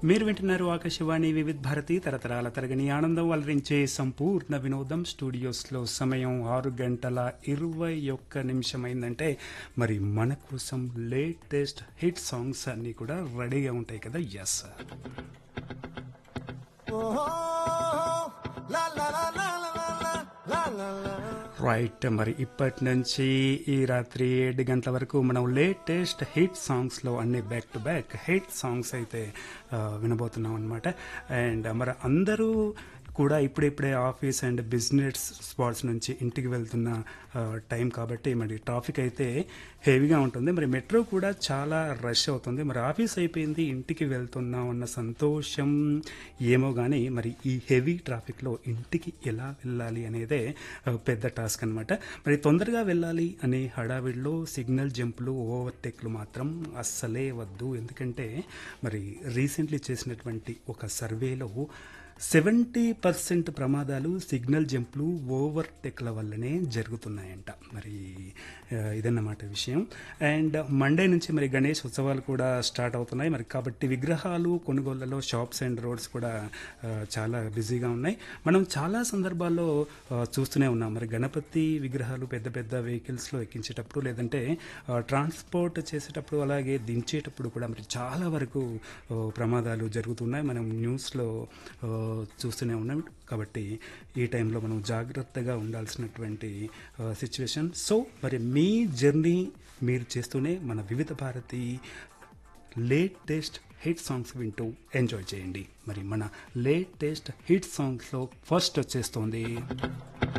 మీరు వింటున్నారు ఆకాశవాణి వివిధ్ భారతి తరతరాల తరగని ఆనందం అలరించే సంపూర్ణ వినోదం స్టూడియోస్లో సమయం ఆరు గంటల ఇరవై ఒక్క నిమిషం అయిందంటే మరి మన కోసం లేటెస్ట్ హిట్ సాంగ్స్ అన్నీ కూడా రెడీగా ఉంటాయి కదా ఎస్ రైట్ మరి ఇప్పటి నుంచి ఈ రాత్రి ఏడు గంటల వరకు మనం లేటెస్ట్ హిట్ సాంగ్స్లో అన్ని back to back hit songs అయితే ఆ, వినబోతున్నాం అనమాట అండ్ మరి అందరూ కూడా ఇప్పుడిప్పుడే ఆఫీస్ అండ్ బిజినెస్ స్పాట్స్ నుంచి ఇంటికి వెళ్తున్న ఆ, టైం కాబట్టి మరి ట్రాఫిక్ అయితే హెవీగా ఉంటుంది మరి మెట్రో కూడా చాలా రష్ అవుతుంది మరి ఆఫీస్ అయిపోయింది ఇంటికి వెళ్తున్నాం అన్న సంతోషం ఏమో కానీ మరి ఈ హెవీ ట్రాఫిక్లో ఇంటికి ఎలా వెళ్ళాలి అనేదే ఆ, పెద్ద టాస్క్ అనమాట మరి తొందరగా వెళ్ళాలి అనే హడావిడిలో సిగ్నల్ జంపులు ఓవర్టేక్లు మాత్రం అస్సలే వద్దు ఎందుకంటే మరి రీసెంట్లీ చేసినటువంటి ఒక సర్వేలో సెవెంటీ పర్సెంట్ ప్రమాదాలు సిగ్నల్ జంప్లు ఓవర్టేక్ల వల్లనే జరుగుతున్నాయంట మరి ఆ, ఇదన్నమాట విషయం అండ్ మండే నుంచి మరి గణేష్ ఉత్సవాలు కూడా స్టార్ట్ అవుతున్నాయి మరి కాబట్టి విగ్రహాలు కొనుగోళ్లలో షాప్స్ అండ్ రోడ్స్ కూడా ఆ, చాలా బిజీగా ఉన్నాయి మనం చాలా సందర్భాల్లో ఆ, చూస్తూనే ఉన్నాం మరి గణపతి విగ్రహాలు పెద్ద పెద్ద వెహికల్స్లో ఎక్కించేటప్పుడు లేదంటే ఆ, ట్రాన్స్పోర్ట్ చేసేటప్పుడు అలాగే దించేటప్పుడు కూడా మరి చాలా వరకు ఆ, ప్రమాదాలు జరుగుతున్నాయి మనం న్యూస్లో ఆ, చూస్తూనే ఉన్నాం కాబట్టి ఈ టైంలో మనం జాగ్రత్తగా ఉండాల్సినటువంటి సిచ్యువేషన్ సో మరి మీ జర్నీ మీరు చేస్తూనే మన Vividh Bharati latest hit songs వింటూ ఎంజాయ్ చేయండి మరి మన లేటెస్ట్ హిట్ సాంగ్స్లో ఫస్ట్ వచ్చేస్తోంది